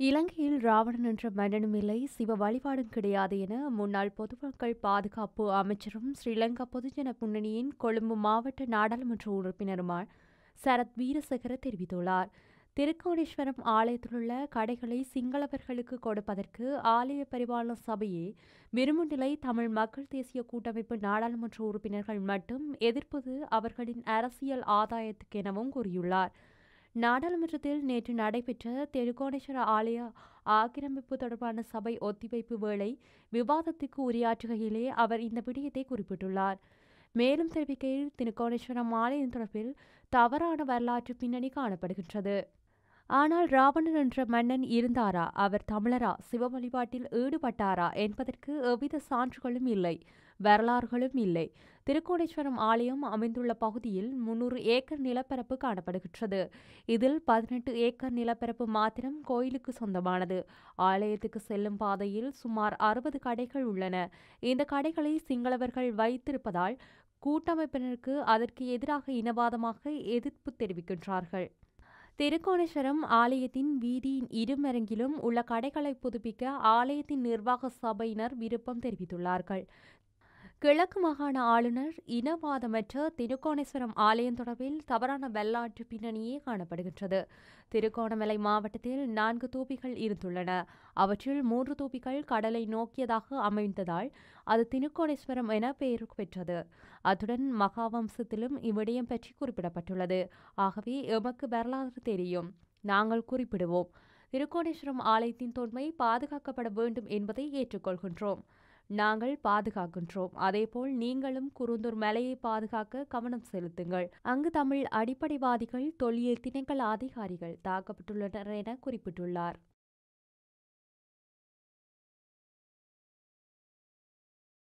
இலங்கையில் ராவணன் என்ற மன்னனும் இல்லை சிவ வழிபாடும் கிடையாது என முன்னாள் பொதுமக்கள் பாதுகாப்பு அமைச்சரும் ஸ்ரீலங்கா பொதுஜன முன்னணியின் கொழும்பு மாவட்ட நாடாளுமன்ற உறுப்பினருமான சரத் வீரசேகர தெரிவித்துள்ளார் திருக்கோணேஸ்வரம் ஆலயத்திலுள்ள கடைகளை சிங்களவர்களுக்கு கொடுப்பதற்கு ஆலய பரிபாலன சபையே விரும்புநிலை தமிழ் மக்கள் தேசிய கூட்டமைப்பு நாடாளுமன்ற உறுப்பினர்கள் மட்டும் எதிர்ப்பது அவர்களின் அரசியல் ஆதாயத்துக்கெனவும் கூறியுள்ளார் நாடாளுமன்றத்தில் நேற்று நடைபெற்ற திருக்கோணேஸ்வர ஆலய ஆக்கிரமிப்பு தொடர்பான சபை ஒத்திவைப்பு வேளை விவாதத்துக்கு உரையாற்றுகையிலே அவர் இந்த விடயத்தை குறிப்பிட்டுள்ளார் மேலும் தெரிவிக்கையில் திருக்கோணேஸ்வரம் ஆலயம் தொடர்பில் தவறான வரலாற்று பின்னணி காணப்படுகின்றது ஆனால் ராவணன் என்ற மன்னன் இருந்தாரா அவர் தமிழரா சிவ வழிபாட்டில் ஈடுபட்டாரா என்பதற்கு எவ்வித சான்றுகளும் இல்லை வரலாறுகளும் இல்லை திருக்கோணேஸ்வரம் ஆலயம் அமைந்துள்ள பகுதியில் முன்னூறு ஏக்கர் நிலப்பரப்பு காணப்படுகின்றது இதில் பதினெட்டு ஏக்கர் நிலப்பரப்பு மாத்திரம் கோயிலுக்கு சொந்தமானது ஆலயத்துக்கு செல்லும் பாதையில் சுமார் அறுபது கடைகள் உள்ளன இந்த கடைகளை சிங்களவர்கள் வைத்திருப்பதால் கூட்டமைப்பினருக்கு அதற்கு எதிராக இனவாதமாக எதிர்ப்பு தெரிவிக்கின்றார்கள் திருக்கோணேஸ்வரம் ஆலயத்தின் வீதியின் இருமரங்கிலும் உள்ள கடைகளை புதுப்பிக்க ஆலயத்தின் நிர்வாக சபையினர் விருப்பம் தெரிவித்துள்ளார்கள் கிழக்கு மாகாண ஆளுநர் இனவாதமற்ற திருக்கோணேஸ்வரம் ஆலயம் தொடர்பில் தவறான வரலாற்று பின்னணியே காணப்படுகின்றது திருகோணமலை மாவட்டத்தில் நான்கு தூபிகள் இருந்துள்ளன அவற்றில் மூன்று தூபிகள் கடலை நோக்கியதாக அமைந்ததால் அது திருக்கோணேஸ்வரம் என பெயர் பெற்றது அத்துடன் மகாவம்சத்திலும் இவ்விடயம் பற்றி குறிப்பிடப்பட்டுள்ளது ஆகவே எமக்கு வரலாறு தெரியும் நாங்கள் குறிப்பிடுவோம் திருக்கோணேஸ்வரம் ஆலயத்தின் தொன்மை பாதுகாக்கப்பட வேண்டும் என்பதை ஏற்றுக்கொள்கின்றோம் நாங்கள் பாதுகாக்கின்றோம் அதேபோல் நீங்களும் குருந்தூர் மலையை பாதுகாக்க கவனம் செலுத்துங்கள் அங்கு தமிழ் அடிப்படைவாதிகள் தொல்லியல் திணைக்கள அதிகாரிகள் தாக்கப்பட்டுள்ளனர் என குறிப்பிட்டுள்ளார்